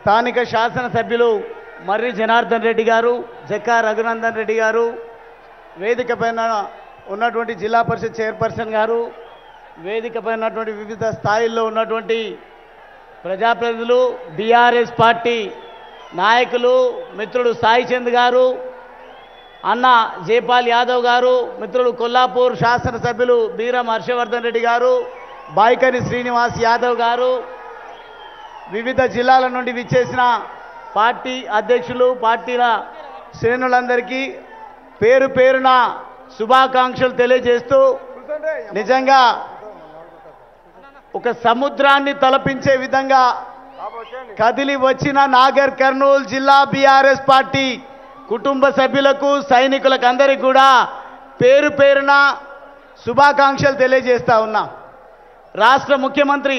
స్థానిక శాసనసభ్యులు మర్రి జనార్దన్ రెడ్డి గారు జక్కా రఘునందన్ రెడ్డి గారు వేదిక పైన ఉన్నటువంటి జిల్లా పరిషత్ చైర్పర్సన్ గారు వేదిక పైన ఉన్నటువంటి వివిధ స్థాయిల్లో ఉన్నటువంటి ప్రజాప్రతినిధులు బీఆర్ఎస్ పార్టీ నాయకులు మిత్రుడు సాయి చంద్ గారు అన్న జైపాల్ యాదవ్ గారు మిత్రులు కొల్లాపూర్ శాసనసభ్యులు బీరం హర్షవర్ధన్ రెడ్డి గారు బాయికని శ్రీనివాస్ యాదవ్ గారు వివిధ జిల్లాల నుండి విచ్చేసిన పార్టీ అధ్యక్షులు పార్టీల శ్రేణులందరికీ పేరు పేరున శుభాకాంక్షలు తెలియజేస్తూ నిజంగా ఒక సముద్రాన్ని తలపించే విధంగా కదిలి వచ్చిన నాగర్ కర్నూలు జిల్లా బీఆర్ఎస్ పార్టీ కుటుంబ సభ్యులకు సైనికులకు అందరికీ కూడా పేరు పేరున శుభాకాంక్షలు తెలియజేస్తా ఉన్నా రాష్ట్ర ముఖ్యమంత్రి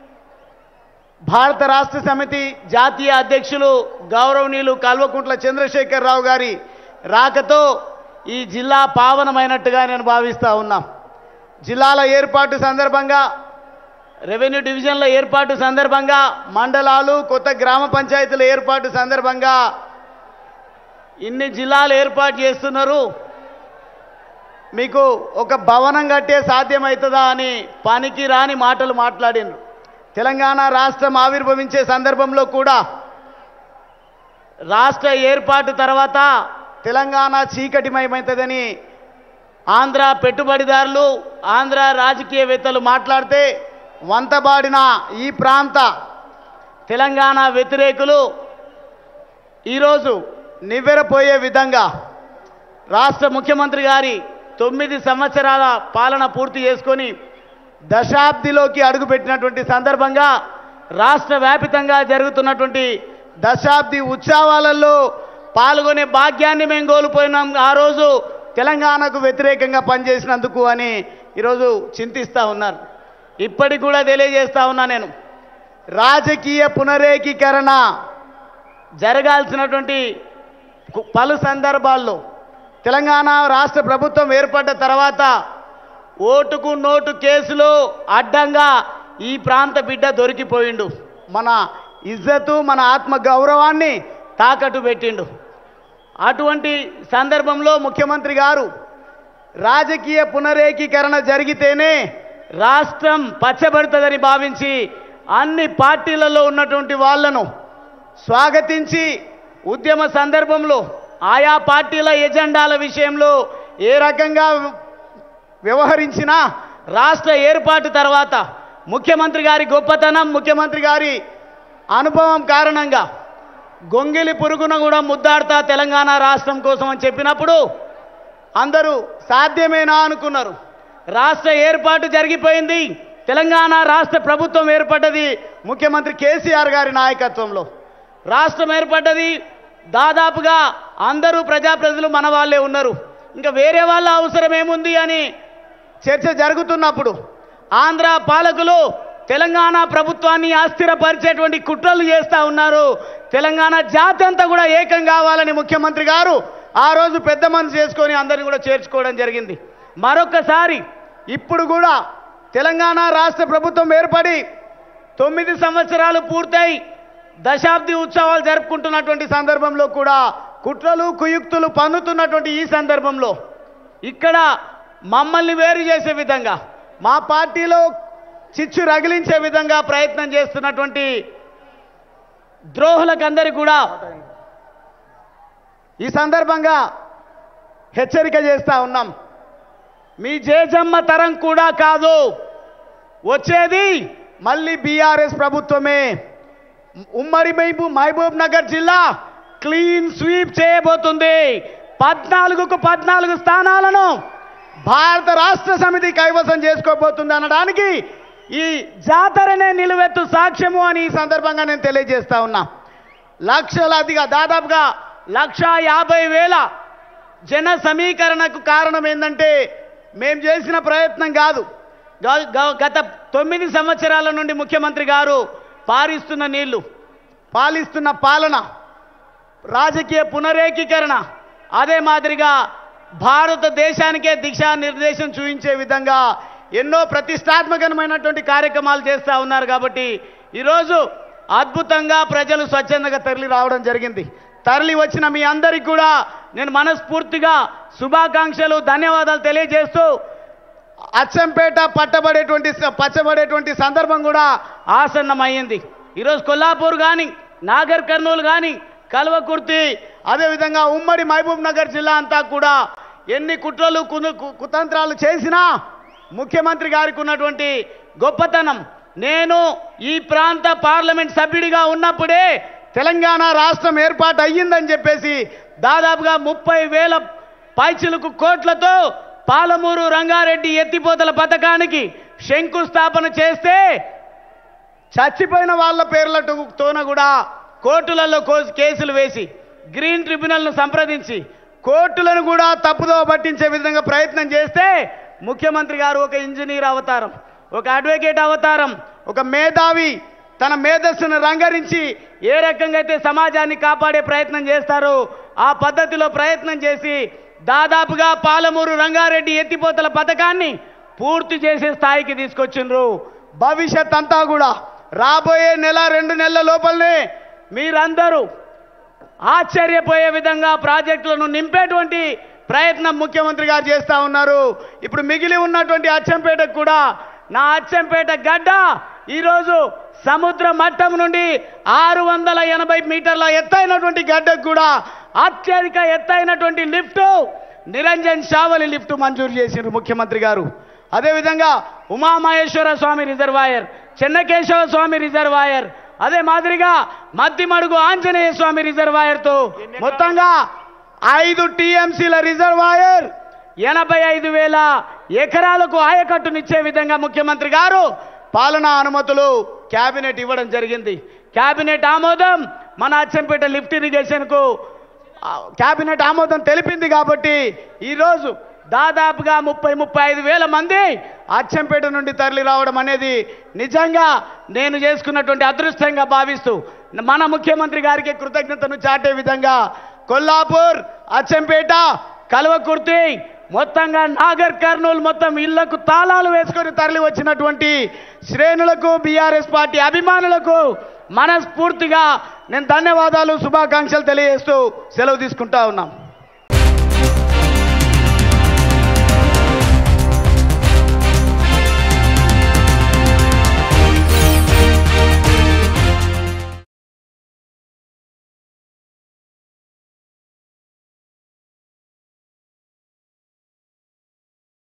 భారత రాష్ట్ర సమితి జాతీయ అధ్యక్షులు గౌరవనీయులు కల్వకుంట్ల చంద్రశేఖరరావు గారి రాకతో ఈ జిల్లా పావనమైనట్టుగా నేను భావిస్తా ఉన్నా జిల్లాల ఏర్పాటు సందర్భంగా రెవెన్యూ డివిజన్ల ఏర్పాటు సందర్భంగా మండలాలు కొత్త గ్రామ పంచాయతీల ఏర్పాటు సందర్భంగా ఇన్ని జిల్లాలు ఏర్పాటు చేస్తున్నారు మీకు ఒక భవనం కట్టే సాధ్యమవుతుందా అని పనికి రాని మాటలు మాట్లాడినారు తెలంగాణ రాష్ట్రం ఆవిర్భవించే సందర్భంలో కూడా రాష్ట్ర ఏర్పాటు తర్వాత తెలంగాణ చీకటిమయమవుతుందని ఆంధ్ర పెట్టుబడిదారులు ఆంధ్ర రాజకీయవేత్తలు మాట్లాడితే వంతబాడిన ఈ ప్రాంత తెలంగాణ వ్యతిరేకులు ఈరోజు నివ్వెరపోయే విధంగా రాష్ట్ర ముఖ్యమంత్రి గారి తొమ్మిది సంవత్సరాల పాలన పూర్తి చేసుకొని దశాబ్దిలోకి అడుగుపెట్టినటువంటి సందర్భంగా రాష్ట్ర వ్యాపితంగా జరుగుతున్నటువంటి దశాబ్ది ఉత్సవాలలో పాల్గొనే భాగ్యాన్ని మేము కోల్పోయినాం ఆ రోజు తెలంగాణకు వ్యతిరేకంగా పనిచేసినందుకు అని ఈరోజు చింతిస్తూ ఉన్నారు ఇప్పటికి కూడా తెలియజేస్తా ఉన్నా నేను రాజకీయ పునరేకీకరణ జరగాల్సినటువంటి కు- పలు సందర్భాల్లో తెలంగాణ రాష్ట్ర ప్రభుత్వం ఏర్పడ్డ తర్వాత ఓటుకు నోటు కేసులో అడ్డంగా ఈ ప్రాంత బిడ్డ దొరికిపోయిండు మన ఇజ్జతు మన ఆత్మ గౌరవాన్ని తాకట్టు పెట్టిండు అటువంటి సందర్భంలో ముఖ్యమంత్రి గారు రాజకీయ పునరేకీకరణ జరిగితేనే రాష్ట్రం పచ్చబడుతుందని భావించి అన్ని పార్టీలలో ఉన్నటువంటి వాళ్ళను స్వాగతించి ఉద్యమ సందర్భంలో ఆయా పార్టీల ఎజెండాల విషయంలో ఏ రకంగా వ్యవహరించినా రాష్ట్ర ఏర్పాటు తర్వాత ముఖ్యమంత్రి గారి గొప్పతనం ముఖ్యమంత్రి గారి అనుభవం కారణంగా గొంగిలి పురుగున కూడా ముద్దాడుతా తెలంగాణ రాష్ట్రం కోసం అని చెప్పినప్పుడు అందరూ సాధ్యమేనా అనుకున్నారు రాష్ట్ర ఏర్పాటు జరిగిపోయింది తెలంగాణ రాష్ట్ర ప్రభుత్వం ఏర్పడ్డది ముఖ్యమంత్రి కేసీఆర్ గారి నాయకత్వంలో రాష్ట్రం ఏర్పడ్డది దాదాపుగా అందరూ ప్రజాప్రతినిధులు మన వాళ్ళే ఉన్నారు ఇంకా వేరే వాళ్ళ అవసరం ఏముంది అని చర్చ జరుగుతున్నప్పుడు ఆంధ్ర పాలకులు తెలంగాణ ప్రభుత్వాన్ని అస్థిరపరిచేటువంటి కుట్రలు చేస్తూ ఉన్నారు తెలంగాణ జాతి అంతా కూడా ఏకం కావాలని ముఖ్యమంత్రి గారు ఆ రోజు పెద్ద మనసు చేసుకొని అందరిని కూడా చేర్చుకోవడం జరిగింది మరొకసారి ఇప్పుడు కూడా తెలంగాణ రాష్ట్ర ప్రభుత్వం ఏర్పడి తొమ్మిది సంవత్సరాలు పూర్తయి దశాబ్ది ఉత్సవాలు జరుపుకుంటున్నటువంటి సందర్భంలో కూడా కుట్రలు కుయుక్తులు పన్నుతున్నటువంటి ఈ సందర్భంలో ఇక్కడ మమ్మల్ని వేరు చేసే విధంగా మా పార్టీలో చిచ్చు రగిలించే విధంగా ప్రయత్నం చేస్తున్నటువంటి ద్రోహులకందరికీ కూడా ఈ సందర్భంగా హెచ్చరిక చేస్తా ఉన్నాం మీ జేజమ్మ తరం కూడా కాదు వచ్చేది మళ్ళీ బీఆర్ఎస్ ప్రభుత్వమే ఉమ్మడి మహబూబ్ మహబూబ్ నగర్ జిల్లా క్లీన్ స్వీప్ చేయబోతుంది పద్నాలుగుకు పద్నాలుగు స్థానాలను భారత రాష్ట్ర సమితి కైవసం చేసుకోబోతుంది అనడానికి ఈ జాతరనే నిలువెత్తు సాక్ష్యము అని ఈ సందర్భంగా నేను తెలియజేస్తా ఉన్నా లక్షలాదిగా దాదాపుగా లక్ష యాభై వేల జన సమీకరణకు కారణం ఏంటంటే మేము చేసిన ప్రయత్నం కాదు గా- గా- గత తొమ్మిది సంవత్సరాల నుండి ముఖ్యమంత్రి గారు పారిస్తున్న నీళ్లు పాలిస్తున్న పాలన రాజకీయ పునరేకీకరణ అదే మాదిరిగా భారతదేశానికే దిశానిర్దేశం చూపించే విధంగా ఎన్నో ప్రతిష్టాత్మకమైనటువంటి కార్యక్రమాలు చేస్తూ ఉన్నారు కాబట్టి ఈరోజు అద్భుతంగా ప్రజలు స్వచ్ఛందంగా తరలి రావడం జరిగింది తరలి వచ్చిన మీ అందరికి కూడా నేను మనస్ఫూర్తిగా శుభాకాంక్షలు ధన్యవాదాలు తెలియజేస్తూ అచ్చంపేట పట్టబడేటువంటి పచ్చబడేటువంటి సందర్భం కూడా ఆసన్నమైంది ఈరోజు కొల్లాపూర్ కానీ నాగర్ కర్నూలు కానీ కల్వకుర్తి అదేవిధంగా ఉమ్మడి మహబూబ్ నగర్ జిల్లా అంతా కూడా ఎన్ని కుట్రలు కును- కు- కుతంత్రాలు చేసినా ముఖ్యమంత్రి గారికి ఉన్నటువంటి గొప్పతనం నేను ఈ ప్రాంత పార్లమెంట్ సభ్యుడిగా ఉన్నప్పుడే తెలంగాణ రాష్ట్రం ఏర్పాటు అయ్యిందని చెప్పేసి దాదాపుగా ముప్పై వేల పైచిలుకు కోట్లతో పాలమూరు రంగారెడ్డి ఎత్తిపోతల పథకానికి శంకుస్థాపన చేస్తే చచ్చిపోయిన వాళ్ళ పేర్లతోన కూడా కోర్టులలో కో- కేసులు వేసి గ్రీన్ ట్రిబ్యునల్ను సంప్రదించి కోర్టులను కూడా తప్పుదో పట్టించే విధంగా ప్రయత్నం చేస్తే ముఖ్యమంత్రి గారు ఒక ఇంజనీర్ అవతారం ఒక అడ్వకేట్ అవతారం ఒక మేధావి తన మేధస్సును రంగరించి ఏ రకంగా అయితే సమాజాన్ని కాపాడే ప్రయత్నం చేస్తారో ఆ పద్ధతిలో ప్రయత్నం చేసి దాదాపుగా పాలమూరు రంగారెడ్డి ఎత్తిపోతల పథకాన్ని పూర్తి చేసే స్థాయికి తీసుకొచ్చిండ్రు భవిష్యత్ అంతా కూడా రాబోయే నెల రెండు నెలల లోపలనే మీరందరూ ఆశ్చర్యపోయే విధంగా ప్రాజెక్టులను నింపేటువంటి ప్రయత్నం ముఖ్యమంత్రి గారు చేస్తా ఉన్నారు ఇప్పుడు మిగిలి ఉన్నటువంటి అచ్చంపేటకు కూడా నా అచ్చంపేట గడ్డ ఈరోజు సముద్ర మట్టం నుండి ఆరు వందల ఎనభై మీటర్ల ఎత్తైనటువంటి గడ్డకు కూడా అత్యధిక ఎత్తైనటువంటి లిఫ్ట్ నిరంజన్ షావలి లిఫ్ట్ మంజూరు చేసిండ్రు ముఖ్యమంత్రి గారు అదేవిధంగా ఉమామహేశ్వర స్వామి రిజర్వాయర్ చెన్నకేశవ స్వామి రిజర్వాయర్ అదే మాదిరిగా మద్దిమడుగు ఆంజనేయ స్వామి రిజర్వాయర్తో మొత్తంగా ఐదు టీఎంసీల రిజర్వాయర్ ఎనభై ఐదు వేల ఎకరాలకు ఆయకట్టునిచ్చే విధంగా ముఖ్యమంత్రి గారు పాలనా అనుమతులు కేబినెట్ ఇవ్వడం జరిగింది కేబినెట్ ఆమోదం మన అచ్చంపేట లిఫ్ట్ ఇరిగేషన్కు ఆ, కేబినెట్ ఆమోదం తెలిపింది కాబట్టి ఈరోజు దాదాపుగా ముప్పై ముప్పై ఐదు వేల మంది అచ్చంపేట నుండి తరలి రావడం అనేది నిజంగా నేను చేసుకున్నటువంటి అదృష్టంగా భావిస్తూ మన ముఖ్యమంత్రి గారికి కృతజ్ఞతను చాటే విధంగా కొల్లాపూర్ అచ్చంపేట కల్వకుర్తి మొత్తంగా నాగర్ కర్నూలు మొత్తం ఇళ్లకు తాళాలు వేసుకొని తరలి వచ్చినటువంటి శ్రేణులకు బీఆర్ఎస్ పార్టీ అభిమానులకు మనస్ఫూర్తిగా నేను ధన్యవాదాలు శుభాకాంక్షలు తెలియజేస్తూ సెలవు తీసుకుంటా ఉన్నాం